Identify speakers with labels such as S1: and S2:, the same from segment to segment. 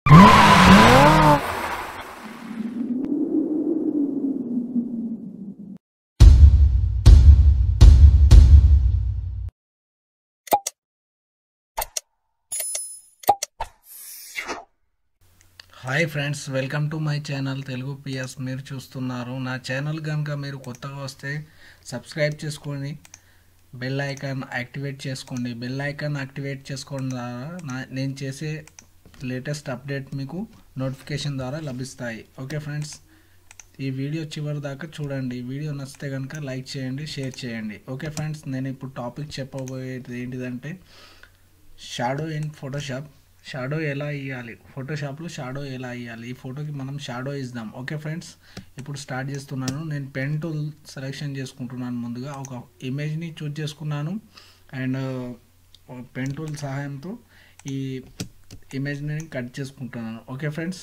S1: hi friends welcome to my channel Telugu PS మీరు చూస్తున్నారు నా ఛానల్ కనుక మీరు కొత్తగా వస్తే సబ్స్క్రైబ్ చేసుకోండి బెల్ ఐకాన్ యాక్టివేట్ చేసుకోండి బెల్ ఐకాన్ యాక్టివేట్ చేసుకోవడం ద్వారా నా నేను చేసే లేటెస్ట్ అప్డేట్ మీకు నోటిఫికేషన్ ద్వారా లభిస్తాయి ఓకే ఫ్రెండ్స్ ఈ వీడియో చివరి దాకా చూడండి ఈ వీడియో నచ్చితే కనుక లైక్ చేయండి షేర్ చేయండి ఓకే ఫ్రెండ్స్ నేను ఇప్పుడు టాపిక్ చెప్పబోయేది ఏంటిదంటే షాడో ఇన్ ఫోటోషాప్ షాడో ఎలా ఇవ్వాలి ఫోటోషాప్లో షాడో ఎలా ఇవ్వాలి ఈ ఫోటోకి మనం షాడో ఇద్దాం ఓకే ఫ్రెండ్స్ ఇప్పుడు స్టార్ట్ చేస్తున్నాను నేను పెన్ టూల్ సెలెక్షన్ చేసుకుంటున్నాను ముందుగా ఒక ఇమేజ్ని చూజ్ చేసుకున్నాను అండ్ పెన్ టూల్ సహాయంతో ఈ ఇమేజ్ని కట్ చేసుకుంటున్నాను ఓకే ఫ్రెండ్స్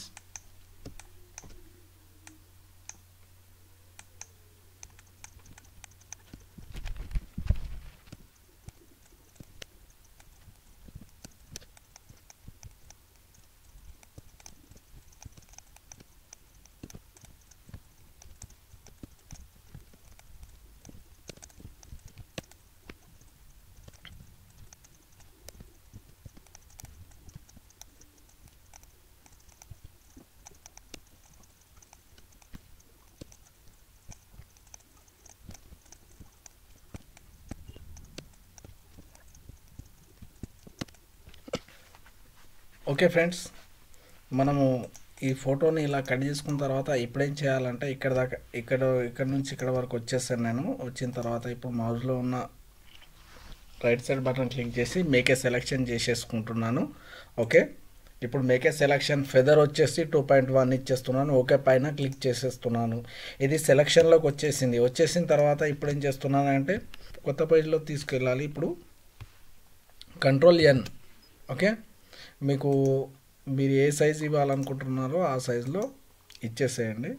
S1: ఓకే ఫ్రెండ్స్ మనము ఈ ఫోటోని ఇలా కట్ చేసుకున్న తర్వాత ఇప్పుడేం చేయాలంటే ఇక్కడ దాకా ఇక్కడ ఇక్కడ నుంచి ఇక్కడ వరకు వచ్చేసాను నేను వచ్చిన తర్వాత ఇప్పుడు మౌజ్లో ఉన్న రైట్ సైడ్ బటన్ క్లిక్ చేసి మేకే సెలెక్షన్ చేసేసుకుంటున్నాను ఓకే ఇప్పుడు మేకే సెలెక్షన్ ఫెదర్ వచ్చేసి టూ పాయింట్ వన్ ఇచ్చేస్తున్నాను ఓకే పైన క్లిక్ చేసేస్తున్నాను ఇది సెలెక్షన్లోకి వచ్చేసింది వచ్చేసిన తర్వాత ఇప్పుడు ఏం చేస్తున్నానంటే కొత్త పేజ్లో తీసుకెళ్ళాలి ఇప్పుడు కంట్రోల్ ఎన్ ఓకే మీకు మీరు ఏ సైజ్ ఇవ్వాలనుకుంటున్నారో ఆ సైజులో ఇచ్చేసేయండి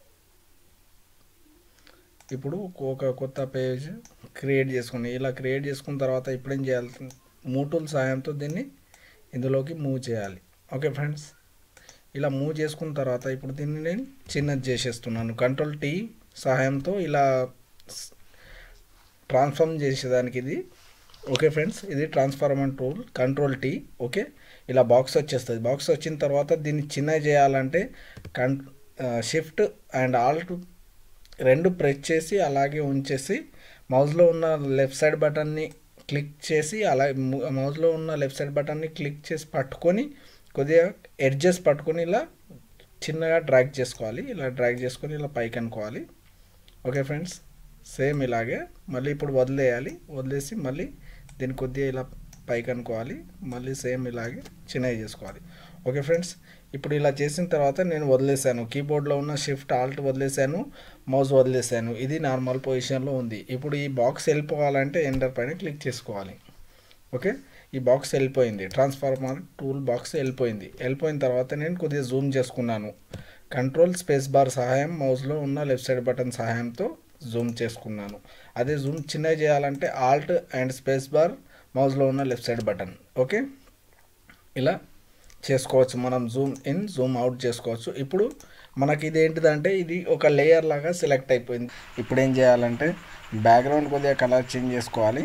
S1: ఇప్పుడు ఒక కొత్త పేజ్ క్రియేట్ చేసుకోండి ఇలా క్రియేట్ చేసుకున్న తర్వాత ఇప్పుడు ఏం చేయాలి మూటూల్ సాయంతో దీన్ని ఇందులోకి మూవ్ చేయాలి ఓకే ఫ్రెండ్స్ ఇలా మూవ్ చేసుకున్న తర్వాత ఇప్పుడు దీన్ని నేను చిన్నది చేసేస్తున్నాను కంట్రోల్ టీ సహాయంతో ఇలా ట్రాన్స్ఫార్మ్ చేసేదానికి ఇది ఓకే ఫ్రెండ్స్ ఇది transformer tool control T okay ఇలా బాక్స్ వచ్చేస్తుంది బాక్స్ వచ్చిన తర్వాత దీన్ని చిన్నగా చేయాలంటే కన్ షిఫ్ట్ అండ్ ఆల్ట్ రెండు ప్రెస్ చేసి అలాగే ఉంచేసి మౌజ్లో ఉన్న లెఫ్ట్ సైడ్ బటన్ని క్లిక్ చేసి అలా మౌజ్లో ఉన్న లెఫ్ట్ సైడ్ బటన్ని క్లిక్ చేసి పట్టుకొని కొద్దిగా ఎడ్జెస్ పట్టుకొని ఇలా చిన్నగా డ్రాగ్ చేసుకోవాలి ఇలా డ్రాగ్ చేసుకొని ఇలా పైకి అనుకోవాలి ఓకే ఫ్రెండ్స్ సేమ్ ఇలాగే మళ్ళీ ఇప్పుడు వదిలేయాలి వదిలేసి మళ్ళీ దీన్ని కొద్దిగా ఇలా పైకి అనుకోవాలి మళ్ళీ సేమ్ ఇలాగే చిన్నగా చేసుకోవాలి ఓకే ఫ్రెండ్స్ ఇప్పుడు ఇలా చేసిన తర్వాత నేను వదిలేసాను కీబోర్డ్లో ఉన్న షిఫ్ట్ ఆల్ట్ వదిలేసాను మౌస్ వదిలేసాను ఇది నార్మల్ పొజిషన్లో ఉంది ఇప్పుడు ఈ బాక్స్ వెళ్ళిపోవాలంటే ఎంటర్ పైన క్లిక్ చేసుకోవాలి ఓకే ఈ బాక్స్ వెళ్ళిపోయింది ట్రాన్స్ఫార్మర్ టూల్ బాక్స్ వెళ్ళిపోయింది వెళ్ళిపోయిన తర్వాత నేను కొద్దిగా జూమ్ చేసుకున్నాను కంట్రోల్ స్పేస్ బార్ సహాయం మౌస్లో ఉన్న లెఫ్ట్ సైడ్ బటన్ సహాయంతో జూమ్ చేసుకున్నాను అదే జూమ్ చిన్నగా చేయాలంటే ఆల్ట్ అండ్ స్పేస్ బార్ మౌస్లో ఉన్న లెఫ్ట్ సైడ్ బటన్ ఓకే ఇలా చేసుకోవచ్చు మనం జూమ్ ఇన్ జూమ్ అవుట్ చేసుకోవచ్చు ఇప్పుడు మనకి ఇది ఏంటిదంటే ఇది ఒక లేయర్ లాగా సెలెక్ట్ అయిపోయింది ఇప్పుడు ఏం చేయాలంటే బ్యాక్గ్రౌండ్ కొద్దిగా కలర్ చేంజ్ చేసుకోవాలి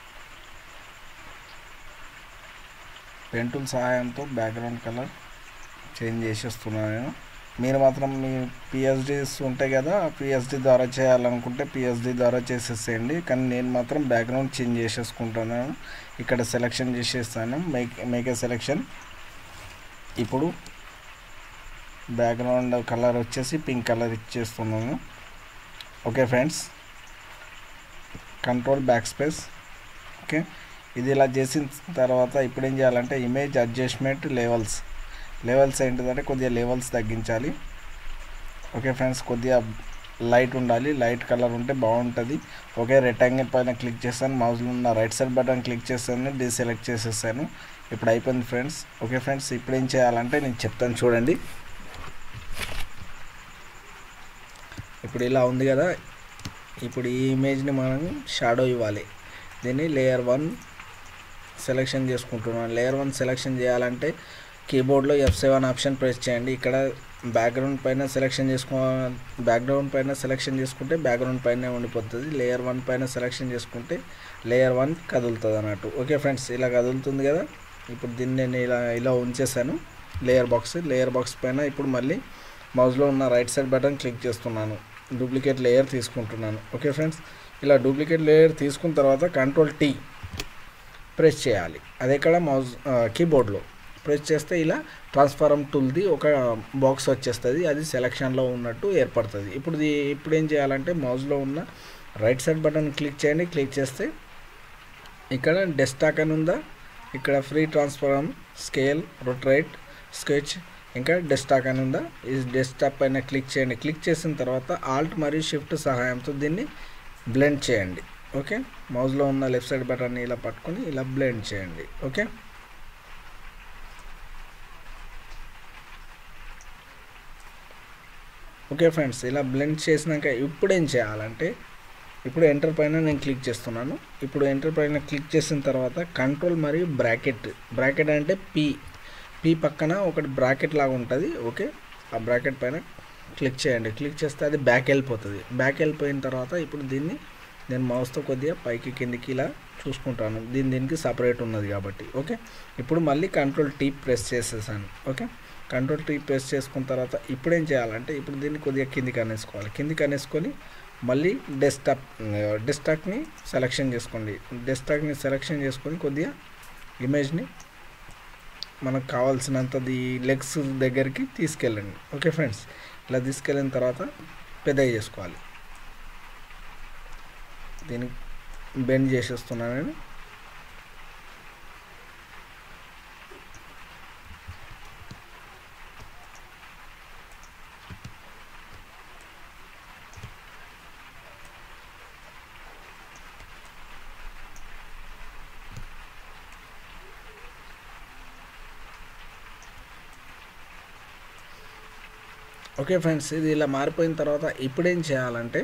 S1: పెంటుల్ సహాయంతో బ్యాక్గ్రౌండ్ కలర్ చేంజ్ చేసేస్తున్నాను నేను మీరు మాత్రం మీ పిఎస్డీస్ ఉంటాయి కదా పిఎస్డి ద్వారా చేయాలనుకుంటే పిఎస్డి ద్వారా చేసేసేయండి కానీ నేను మాత్రం బ్యాక్గ్రౌండ్ చేంజ్ చేసేసుకుంటున్నాను ఇక్కడ సెలెక్షన్ చేసేస్తాను మేక్ మేకే సెలెక్షన్ ఇప్పుడు బ్యాక్గ్రౌండ్ కలర్ వచ్చేసి పింక్ కలర్ ఇచ్చేస్తున్నాను okay friends control back space okay ఇది ఇలా చేసిన తర్వాత ఇప్పుడు ఏం చేయాలంటే ఇమేజ్ అడ్జస్ట్మెంట్ లెవెల్స్ లెవెల్స్ ఏంటిదంటే కొద్దిగా లెవెల్స్ తగ్గించాలి ఓకే ఫ్రెండ్స్ కొద్దిగా లైట్ ఉండాలి లైట్ కలర్ ఉంటే బాగుంటుంది ఓకే రెక్టాంగిల్ పైన క్లిక్ చేస్తాను మౌస్లో ఉన్న రైట్ సైడ్ బటన్ క్లిక్ చేస్తాను డిసెలెక్ట్ చేసేసాను ఇప్పుడు అయిపోయింది ఫ్రెండ్స్ ఓకే ఫ్రెండ్స్ ఇప్పుడు ఏం చేయాలంటే నేను చెప్తాను చూడండి ఇప్పుడు ఇలా ఉంది కదా ఇప్పుడు ఈ ఇమేజ్ని మనం షాడో ఇవ్వాలి దీన్ని లేయర్ వన్ సెలెక్షన్ చేసుకుంటున్నాను లేయర్ వన్ సెలెక్షన్ చేయాలంటే కీబోర్డ్లో ఎఫ్ సెవెన్ ఆప్షన్ ప్రెస్ చేయండి ఇక్కడ బ్యాక్గ్రౌండ్ పైన సెలెక్షన్ చేసుకో బ్యాక్గ్రౌండ్ పైన సెలెక్షన్ చేసుకుంటే బ్యాక్గ్రౌండ్ పైన ఉండిపోతుంది లేయర్ వన్ పైన సెలెక్షన్ చేసుకుంటే లేయర్ వన్ కదులుతుంది అన్నట్టు ఓకే ఫ్రెండ్స్ ఇలా కదులుతుంది కదా ఇప్పుడు దీన్ని నేను ఇలా ఇలా ఉంచేసాను లేయర్ బాక్స్ లేయర్ బాక్స్ పైన ఇప్పుడు మళ్ళీ మౌస్లో ఉన్న రైట్ సైడ్ బటన్ క్లిక్ చేస్తున్నాను డూప్లికేట్ లేయర్ తీసుకుంటున్నాను ఓకే ఫ్రెండ్స్ ఇలా డూప్లికేట్ లేయర్ తీసుకున్న తర్వాత కంట్రోల్ టీ ప్రెస్ చేయాలి అది ఎక్కడ మౌస్ కీబోర్డ్లో ప్రెస్ చేస్తే ఇలా ట్రాన్స్ఫార్మ్ టూల్ది ఒక బాక్స్ వచ్చేస్తుంది అది సెలక్షన్లో ఉన్నట్టు ఏర్పడుతుంది ఇప్పుడు ఇది ఇప్పుడు ఏం చేయాలంటే మౌస్లో ఉన్న రైట్ సైడ్ బటన్ క్లిక్ చేయండి క్లిక్ చేస్తే ఇక్కడ డెస్టాక్ అని ఉందా ఇక్కడ free transform scale rotate sketch ఇంకా డెస్టాక్ అని ఉందా ఈ డెస్క్టాప్ పైన క్లిక్ చేయండి క్లిక్ చేసిన తర్వాత ఆల్ట్ మరియు షిఫ్ట్ సహాయంతో దీన్ని బ్లెండ్ చేయండి ఓకే మౌస్లో ఉన్న లెఫ్ట్ సైడ్ బటన్ని ఇలా పట్టుకొని ఇలా బ్లెండ్ చేయండి ఓకే ఓకే ఫ్రెండ్స్ ఇలా బ్లెండ్ చేసినాక ఇప్పుడు ఏం చేయాలంటే ఇప్పుడు ఎంటర్ పైన నేను క్లిక్ చేస్తున్నాను ఇప్పుడు ఎంటర్ పైన క్లిక్ చేసిన తర్వాత కంట్రోల్ మరియు బ్రాకెట్ బ్రాకెట్ అంటే పీ పీ పక్కన ఒకటి బ్రాకెట్ లాగా ఉంటుంది ఓకే ఆ బ్రాకెట్ పైన క్లిక్ చేయండి క్లిక్ చేస్తే అది బ్యాక్ వెళ్ళిపోతుంది బ్యాక్ వెళ్ళిపోయిన తర్వాత ఇప్పుడు దీన్ని నేను మౌస్తో కొద్దిగా పైకి కిందికి ఇలా చూసుకుంటాను దీని దీనికి సపరేట్ ఉన్నది కాబట్టి ఓకే ఇప్పుడు మళ్ళీ కంట్రోల్ టీ ప్రెస్ చేసేసాను ఓకే కంట్రోల్ టీ ప్రెస్ చేసుకున్న తర్వాత ఇప్పుడు ఏం చేయాలంటే ఇప్పుడు దీన్ని కొద్దిగా కిందికి అనేసుకోవాలి కిందికి అనేసుకొని మళ్ళీ డెస్క్టాప్ డెస్క్టాప్ని సెలెక్షన్ చేసుకోండి డెస్క్టాప్ని సెలెక్షన్ చేసుకొని కొద్దిగా ఇమేజ్ని మనకు కావాల్సినంతది లెగ్స్ దగ్గరికి తీసుకెళ్ళండి ఓకే ఫ్రెండ్స్ ఇలా తీసుకెళ్ళిన తర్వాత పెద్దగా చేసుకోవాలి దీన్ని బెండ్ చేసేస్తున్నాను నేను ఓకే ఫ్రెండ్స్ ఇది ఇలా మారిపోయిన తర్వాత ఇప్పుడు ఏం చేయాలంటే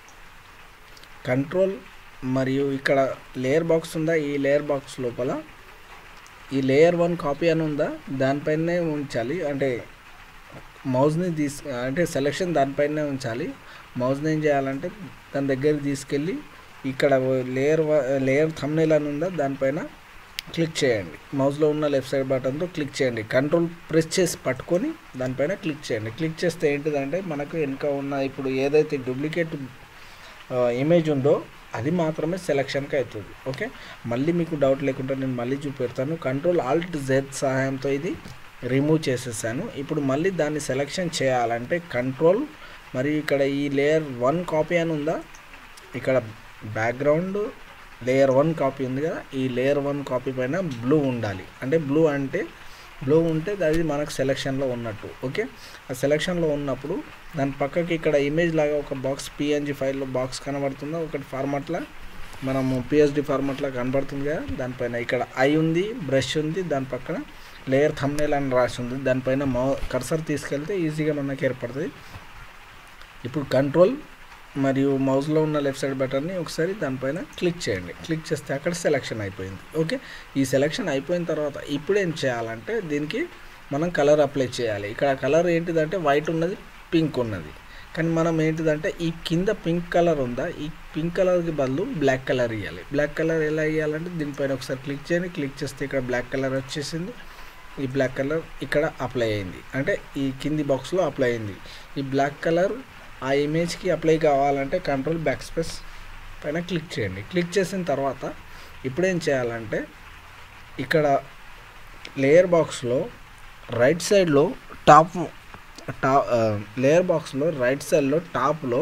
S1: కంట్రోల్ మరియు ఇక్కడ లేయర్ బాక్స్ ఉందా ఈ లేయర్ బాక్స్ లోపల ఈ లేయర్ వన్ కాపీ అని ఉందా దానిపైనే ఉంచాలి అంటే మౌస్ని తీసు అంటే సెలెక్షన్ దానిపైనే ఉంచాలి మౌస్ని ఏం చేయాలంటే దాని దగ్గరికి తీసుకెళ్ళి ఇక్కడ లేయర్ లేయర్ థంబ్నైల్ అని ఉందా దానిపైన క్లిక్ చేయండి మౌస్లో ఉన్న లెఫ్ట్ సైడ్ బటన్తో క్లిక్ చేయండి కంట్రోల్ ప్రెస్ చేసి పట్టుకొని దానిపైన క్లిక్ చేయండి క్లిక్ చేస్తే ఏంటిదంటే మనకు వెనుక ఉన్న ఇప్పుడు ఏదైతే డూప్లికేట్ ఇమేజ్ ఉందో అది మాత్రమే సెలక్షన్కి అవుతుంది ఓకే మళ్ళీ మీకు డౌట్ లేకుండా నేను మళ్ళీ చూపెడతాను కంట్రోల్ ఆల్ట్ జెడ్ సహాయంతో ఇది రిమూవ్ చేసేసాను ఇప్పుడు మళ్ళీ దాన్ని సెలెక్షన్ చేయాలంటే కంట్రోల్ మరియు ఇక్కడ ఈ లేయర్ వన్ కాపీ అని ఉందా ఇక్కడ బ్యాక్గ్రౌండ్ లేయర్ వన్ కాపీ ఉంది కదా ఈ లేయర్ వన్ కాపీ పైన బ్లూ ఉండాలి అంటే బ్లూ అంటే బ్లూ ఉంటే అది మనకు సెలెక్షన్లో ఉన్నట్టు ఓకే ఆ సెలెక్షన్లో ఉన్నప్పుడు దాని పక్కకి ఇక్కడ ఇమేజ్ లాగా ఒక బాక్స్ పిఎన్జి ఫైల్లో బాక్స్ కనబడుతుందా ఒకటి ఫార్మాట్లా మనము పిఎస్డి ఫార్మాట్లా కనబడుతుంది కదా దానిపైన ఇక్కడ ఐ ఉంది బ్రష్ ఉంది దాని పక్కన లేయర్ థంబ్నైల్ అని రాసి ఉంది దానిపైన మౌ కర్సర్ తీసుకెళ్తే ఈజీగా మనకు ఏర్పడుతుంది ఇప్పుడు కంట్రోల్ మరియు మౌస్లో ఉన్న లెఫ్ట్ సైడ్ బటన్ని ఒకసారి దానిపైన క్లిక్ చేయండి క్లిక్ చేస్తే అక్కడ సెలెక్షన్ అయిపోయింది ఓకే ఈ సెలెక్షన్ అయిపోయిన తర్వాత ఇప్పుడు ఏం చేయాలంటే దీనికి మనం కలర్ అప్లై చేయాలి ఇక్కడ కలర్ ఏంటిదంటే వైట్ ఉన్నది పింక్ ఉన్నది కానీ మనం ఏంటిదంటే ఈ కింద పింక్ కలర్ ఉందా ఈ పింక్ కలర్కి బదులు బ్లాక్ కలర్ ఇవ్వాలి బ్లాక్ కలర్ ఎలా ఇవ్వాలంటే దీనిపైన ఒకసారి క్లిక్ చేయండి క్లిక్ చేస్తే ఇక్కడ బ్లాక్ కలర్ వచ్చేసింది ఈ బ్లాక్ కలర్ ఇక్కడ అప్లై అయింది అంటే ఈ కింది బాక్స్లో అప్లై అయింది ఈ బ్లాక్ కలర్ ఆ ఇమేజ్కి అప్లై కావాలంటే కంట్రోల్ బ్యాక్ స్పేస్ పైన క్లిక్ చేయండి క్లిక్ చేసిన తర్వాత ఇప్పుడు ఏం చేయాలంటే ఇక్కడ లేయర్ బాక్స్లో రైట్ సైడ్లో టాప్ టా లేయర్ బాక్స్లో రైట్ సైడ్లో టాప్లో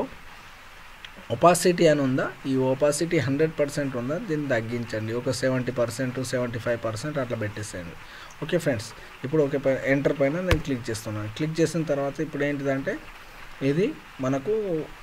S1: ఒపాసిటీ అని ఉందా ఈ ఒపాసిటీ హండ్రెడ్ పర్సెంట్ ఉందా దీన్ని తగ్గించండి ఒక seventy percent seventy five percent అట్లా పెట్టేసేయండి ఓకే ఫ్రెండ్స్ ఇప్పుడు ఓకే పైన ఎంటర్ పైన నేను క్లిక్ చేస్తున్నాను క్లిక్ చేసిన తర్వాత ఇప్పుడు ఏంటిదంటే ఇది మనకు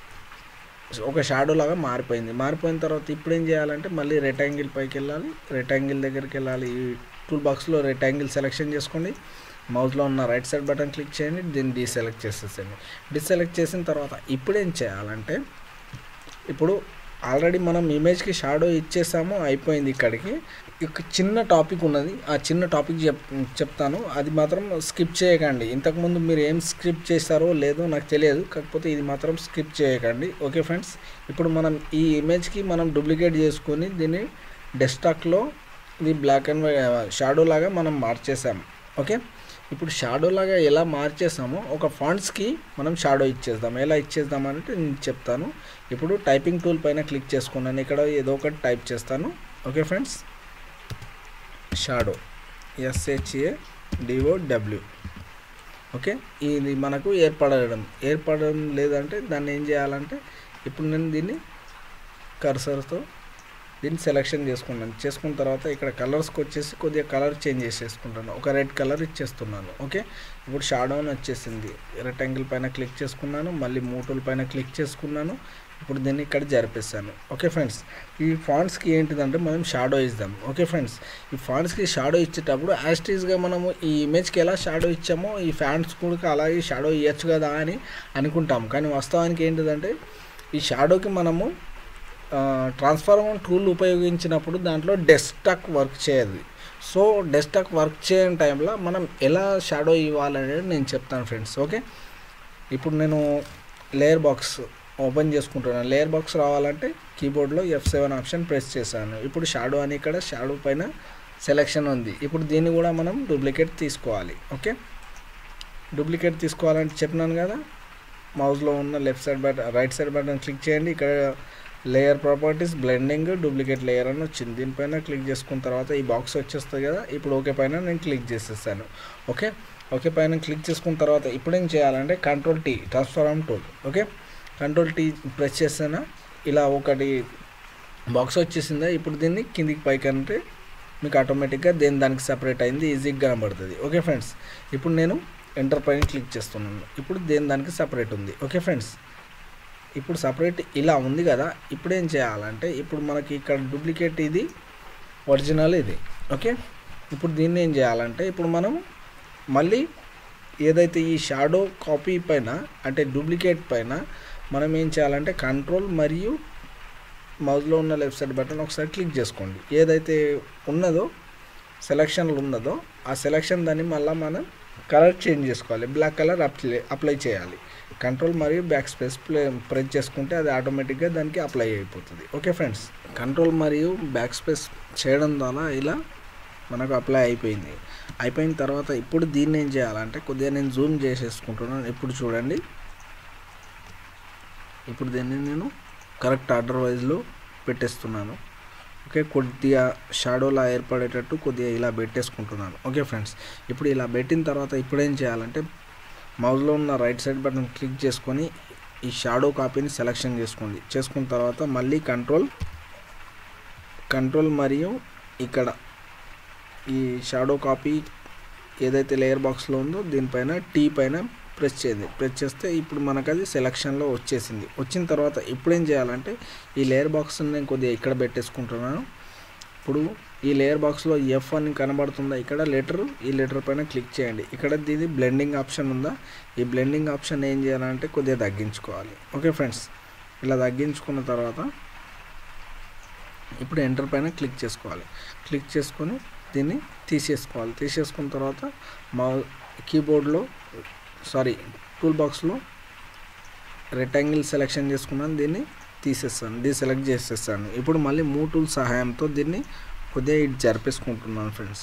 S1: ఒక షాడో లాగా మారిపోయింది మారిపోయిన తర్వాత ఇప్పుడు ఏం చేయాలంటే మళ్ళీ రెక్టాంగిల్ పైకి వెళ్ళాలి రెక్టాంగిల్ దగ్గరికి వెళ్ళాలి ఈ టూల్ బాక్స్లో రెక్టాంగిల్ సెలెక్షన్ చేసుకోండి మౌస్లో ఉన్న రైట్ సైడ్ బటన్ క్లిక్ చేయండి దీన్ని డీసెలెక్ట్ చేసేసండి డీసెలెక్ట్ చేసిన తర్వాత ఇప్పుడు ఏం చేయాలంటే ఇప్పుడు ఆల్రెడీ మనం ఇమేజ్కి షాడో ఇచ్చేసాము అయిపోయింది ఇక్కడికి ఒక చిన్న టాపిక్ ఉన్నది ఆ చిన్న టాపిక్ చెప్ చెప్తాను అది మాత్రం స్కిప్ చేయకండి ఇంతకుముందు మీరు ఏం స్కిప్ చేస్తారో లేదో నాకు తెలియదు కాకపోతే ఇది మాత్రం స్కిప్ చేయకండి ఓకే ఫ్రెండ్స్ ఇప్పుడు మనం ఈ ఇమేజ్కి మనం డూప్లికేట్ చేసుకొని దీన్ని డెస్క్టాప్లో ఇది బ్లాక్ అండ్ వైట్ షాడో లాగా మనం మార్చేసాం ఓకే ఇప్పుడు షాడో లాగా ఎలా మార్చేసామో ఒక ఫాంట్స్కి మనం షాడో ఇచ్చేద్దాం ఎలా ఇచ్చేద్దాం అంటే నేను చెప్తాను ఇప్పుడు టైపింగ్ టూల్ పైన క్లిక్ చేసుకున్నాను ఇక్కడ ఏదో ఒకటి టైప్ చేస్తాను okay friends shadow S H A D O W okay ఇది మనకు ఏర్పడడం ఏర్పడడం లేదంటే దాన్ని ఏం చేయాలంటే ఇప్పుడు నేను దీన్ని కర్సర్తో దీన్ని సెలెక్షన్ చేసుకున్నాను చేసుకున్న తర్వాత ఇక్కడ కలర్స్కి వచ్చేసి కొద్దిగా కలర్ చేంజ్ చేసేసుకుంటాను ఒక రెడ్ కలర్ ఇచ్చేస్తున్నాను ఓకే ఇప్పుడు షాడో అని వచ్చేసింది రెక్టాంగిల్ పైన క్లిక్ చేసుకున్నాను మళ్ళీ మూటూల్ పైన క్లిక్ చేసుకున్నాను ఇప్పుడు దీన్ని ఇక్కడ జరిపేస్తాను ఓకే ఫ్రెండ్స్ ఈ ఫాంట్స్కి ఏంటిదంటే మనం షాడో ఇద్దాం ఓకే ఫ్రెండ్స్ ఈ ఫాంట్స్కి షాడో ఇచ్చేటప్పుడు యాస్టీస్గా మనము ఈ ఇమేజ్కి ఎలా షాడో ఇచ్చామో ఈ ఫ్యాన్స్ కూడా అలాగే షాడో ఇవ్వచ్చు కదా అని అనుకుంటాం కానీ వాస్తవానికి ఏంటిదంటే ఈ షాడోకి మనము ట్రాన్స్ఫార్మర్ టూల్ ఉపయోగించినప్పుడు దాంట్లో డెస్క్టాప్ వర్క్ చేయదు సో డెస్క్టాప్ వర్క్ చేయని టైంలో మనం ఎలా షాడో ఇవ్వాలనేది నేను చెప్తాను ఫ్రెండ్స్ ఓకే ఇప్పుడు నేను లేయర్ బాక్స్ ఓపెన్ చేసుకుంటున్నాను లేయర్ బాక్స్ రావాలంటే కీబోర్డ్లో ఎఫ్ సెవెన్ ఆప్షన్ ప్రెస్ చేశాను ఇప్పుడు షాడో అని ఇక్కడ షాడో పైన సెలెక్షన్ ఉంది ఇప్పుడు దీన్ని కూడా మనం డూప్లికేట్ తీసుకోవాలి ఓకే డూప్లికేట్ తీసుకోవాలంటే చెప్పినాను కదా మౌస్లో ఉన్న left side button right side button click చేయండి ఇక్కడ layer properties blending duplicate layer అని వచ్చింది దీనిపైన క్లిక్ చేసుకున్న తర్వాత ఈ బాక్స్ వచ్చేస్తుంది కదా ఇప్పుడు ఓకే పైన నేను క్లిక్ చేసేస్తాను ఓకే ఓకే పైన క్లిక్ చేసుకున్న తర్వాత ఇప్పుడు ఏం చేయాలంటే control T transform tool okay control T press చేస్తానా ఇలా ఒకటి బాక్స్ వచ్చేసిందా ఇప్పుడు దీన్ని కిందికి పైకి అంటే మీకు ఆటోమేటిక్గా దేని దానికి సపరేట్ అయింది ఈజీగా కనబడుతుంది ఓకే ఫ్రెండ్స్ ఇప్పుడు నేను ఎంటర్ పైన క్లిక్ చేస్తున్నాను ఇప్పుడు దేని దానికి సపరేట్ ఉంది ఓకే ఫ్రెండ్స్ ఇప్పుడు సపరేట్ ఇలా ఉంది కదా ఇప్పుడు ఏం చేయాలంటే ఇప్పుడు మనకి ఇక్కడ డూప్లికేట్ ఇది ఒరిజినల్ ఇది ఓకే ఇప్పుడు దీన్ని ఏం చేయాలంటే ఇప్పుడు మనం మళ్ళీ ఏదైతే ఈ షాడో కాపీ పైన అంటే డూప్లికేట్ పైన మనం ఏం చేయాలంటే కంట్రోల్ మరియు మౌజ్లో ఉన్న లెఫ్ట్ సైడ్ బటన్ ఒకసారి క్లిక్ చేసుకోండి ఏదైతే ఉన్నదో సెలక్షన్లు ఉన్నదో ఆ సెలక్షన్ దాన్ని మళ్ళీ మనం కలర్ చేంజ్ చేసుకోవాలి బ్లాక్ కలర్ అప్లై అప్లై చేయాలి కంట్రోల్ మరియు బ్యాక్ స్పేస్ ప్లే ప్రెస్ చేసుకుంటే అది ఆటోమేటిక్గా దానికి అప్లై అయిపోతుంది ఓకే ఫ్రెండ్స్ కంట్రోల్ మరియు బ్యాక్ స్పేస్ చేయడం ద్వారా ఇలా మనకు అప్లై అయిపోయింది అయిపోయిన తర్వాత ఇప్పుడు దీన్ని ఏం చేయాలంటే కొద్దిగా నేను జూమ్ చేసేసుకుంటున్నాను ఇప్పుడు చూడండి ఇప్పుడు దీన్ని నేను కరెక్ట్ ఆర్డర్ వైజ్లో పెట్టేస్తున్నాను ఓకే కొద్దిగా షాడోలా ఏర్పడేటట్టు కొద్దిగా ఇలా పెట్టేసుకుంటున్నాను ఓకే ఫ్రెండ్స్ ఇప్పుడు ఇలా పెట్టిన తర్వాత ఇప్పుడు ఏం చేయాలంటే మౌజ్లో ఉన్న రైట్ సైడ్ బటన్ క్లిక్ చేసుకొని ఈ షాడో కాపీని సెలెక్షన్ చేసుకోండి చేసుకున్న తర్వాత మళ్ళీ కంట్రోల్ కంట్రోల్ మరియు ఇక్కడ ఈ షాడో కాపీ ఏదైతే లేయర్ బాక్స్లో ఉందో దీనిపైన టీ పైన ప్రెస్ చేయండి ప్రెస్ చేస్తే ఇప్పుడు మనకు అది సెలక్షన్లో వచ్చేసింది వచ్చిన తర్వాత ఇప్పుడు ఏం చేయాలంటే ఈ లేయర్ బాక్స్ నేను కొద్దిగా ఇక్కడ పెట్టేసుకుంటున్నాను ఇప్పుడు ఈ లేయర్ బాక్స్లో ఎఫ్ అని కనబడుతుందా ఇక్కడ లెటర్ ఈ లెటర్ పైన క్లిక్ చేయండి ఇక్కడ దీని బ్లెండింగ్ ఆప్షన్ ఉందా ఈ బ్లెండింగ్ ఆప్షన్ ఏం చేయాలంటే కొద్దిగా తగ్గించుకోవాలి ఓకే ఫ్రెండ్స్ ఇలా తగ్గించుకున్న తర్వాత ఇప్పుడు ఎంటర్ పైన క్లిక్ చేసుకోవాలి క్లిక్ చేసుకొని దీన్ని తీసేసుకోవాలి తీసేసుకున్న తర్వాత మా కీబోర్డ్లో సారీ టూల్ బాక్స్లో రెక్టాంగిల్ సెలెక్షన్ చేసుకున్నాను దీన్ని తీసేస్తాను దీన్ని సెలెక్ట్ చేసేస్తాను ఇప్పుడు మళ్ళీ మూ టూల్ సహాయంతో దీన్ని కొద్దిగా ఇటు జరిపేసుకుంటున్నాను ఫ్రెండ్స్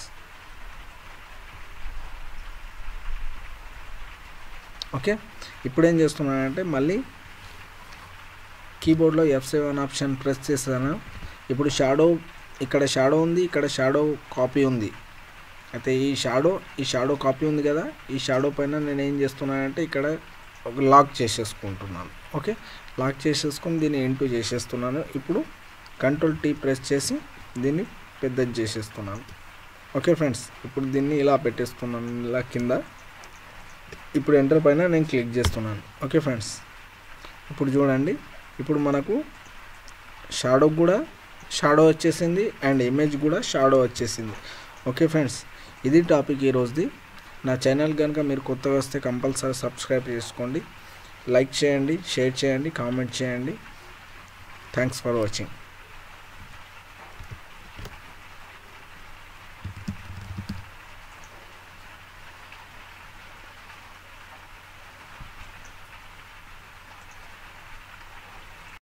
S1: ఓకే ఇప్పుడు ఏం చేస్తున్నానంటే మళ్ళీ కీబోర్డ్లో ఎఫ్ సెవెన్ ఆప్షన్ ప్రెస్ చేశాను ఇప్పుడు షాడో ఇక్కడ షాడో ఉంది ఇక్కడ షాడో కాపీ ఉంది అయితే ఈ షాడో ఈ షాడో కాపీ ఉంది కదా ఈ షాడో పైన నేను ఏం చేస్తున్నానంటే ఇక్కడ ఒక లాక్ చేసేసుకుంటున్నాను ఓకే లాక్ చేసేసుకొని దీన్ని ఎంటూ చేసేస్తున్నాను ఇప్పుడు కంట్రోల్ టీ ప్రెస్ చేసి దీన్ని పెద్దది చేసేస్తున్నాను ఓకే ఫ్రెండ్స్ ఇప్పుడు దీన్ని ఇలా పెట్టేస్తున్నాను ఇలా కింద ఇప్పుడు ఎంటర్ పైన నేను క్లిక్ చేస్తున్నాను ఓకే ఫ్రెండ్స్ ఇప్పుడు చూడండి ఇప్పుడు మనకు షాడో కూడా షాడో వచ్చేసింది అండ్ ఇమేజ్ కూడా షాడో వచ్చేసింది ఓకే ఫ్రెండ్స్ ఇది టాపిక్ ఈరోజుది నా ఛానల్ కనుక మీరు కొత్తగా వస్తే కంపల్సరీ సబ్స్క్రైబ్ చేసుకోండి లైక్ చేయండి షేర్ చేయండి కామెంట్ చేయండి థ్యాంక్స్ ఫర్ వాచింగ్